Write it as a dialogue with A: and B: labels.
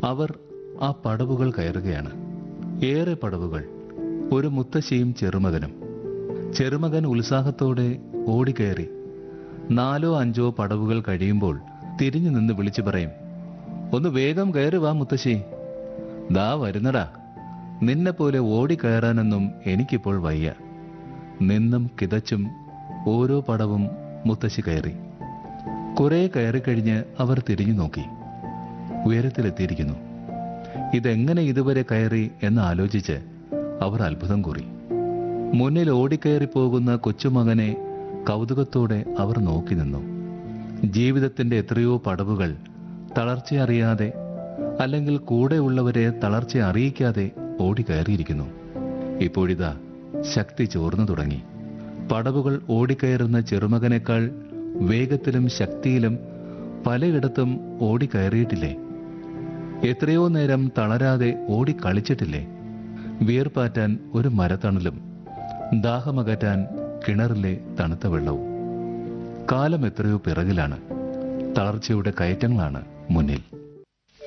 A: അവർ ആ പടവുകൾ കയറുകയാണ് ഏറെ പടവുകൾ ഒരു മുത്തശ്ശിയും ചെറുമകനും ചെറുമകൻ ഉത്സാഹത്തോടെ ഓടിക്കയറി നാലോ അഞ്ചോ പടവുകൾ കഴിയുമ്പോൾ തിരിഞ്ഞു നിന്ന് വിളിച്ചു പറയും ഒന്ന് വേഗം കയറി വാ മുത്തശ്ശി ദാ വരുന്നടാ നിന്നെ പോലെ ഓടിക്കയറാനൊന്നും എനിക്കിപ്പോൾ വയ്യ നിന്നും കിതച്ചും ഓരോ പടവും മുത്തശ്ശി കയറി കുറെ കയറിക്കഴിഞ്ഞ് അവർ തിരിഞ്ഞു നോക്കി ഉയരത്തിലെത്തിയിരിക്കുന്നു ഇതെങ്ങനെ ഇതുവരെ കയറി എന്ന് ആലോചിച്ച് അവർ അത്ഭുതം കൂറി മുന്നിൽ ഓടിക്കയറി പോകുന്ന കൊച്ചുമകനെ കൗതുകത്തോടെ അവർ നോക്കി നിന്നു ജീവിതത്തിന്റെ എത്രയോ പടവുകൾ തളർച്ചയറിയാതെ അല്ലെങ്കിൽ കൂടെയുള്ളവരെ തളർച്ച അറിയിക്കാതെ ഓടിക്കയറിയിരിക്കുന്നു ഇപ്പോഴിതാ ശക്തി ചോർന്നു തുടങ്ങി പടവുകൾ ഓടിക്കയറുന്ന ചെറുമകനേക്കാൾ വേഗത്തിലും ശക്തിയിലും പലയിടത്തും ഓടിക്കയറിയിട്ടില്ലേ എത്രയോ നേരം തളരാതെ ഓടിക്കളിച്ചിട്ടില്ലേ വിയർപ്പാറ്റാൻ ഒരു മരത്തണലും ദാഹമകറ്റാൻ കിണറിലെ തണുത്ത വെള്ളവും കാലം എത്രയോ പിറകിലാണ് തളർച്ചയുടെ കയറ്റങ്ങളാണ് മുന്നിൽ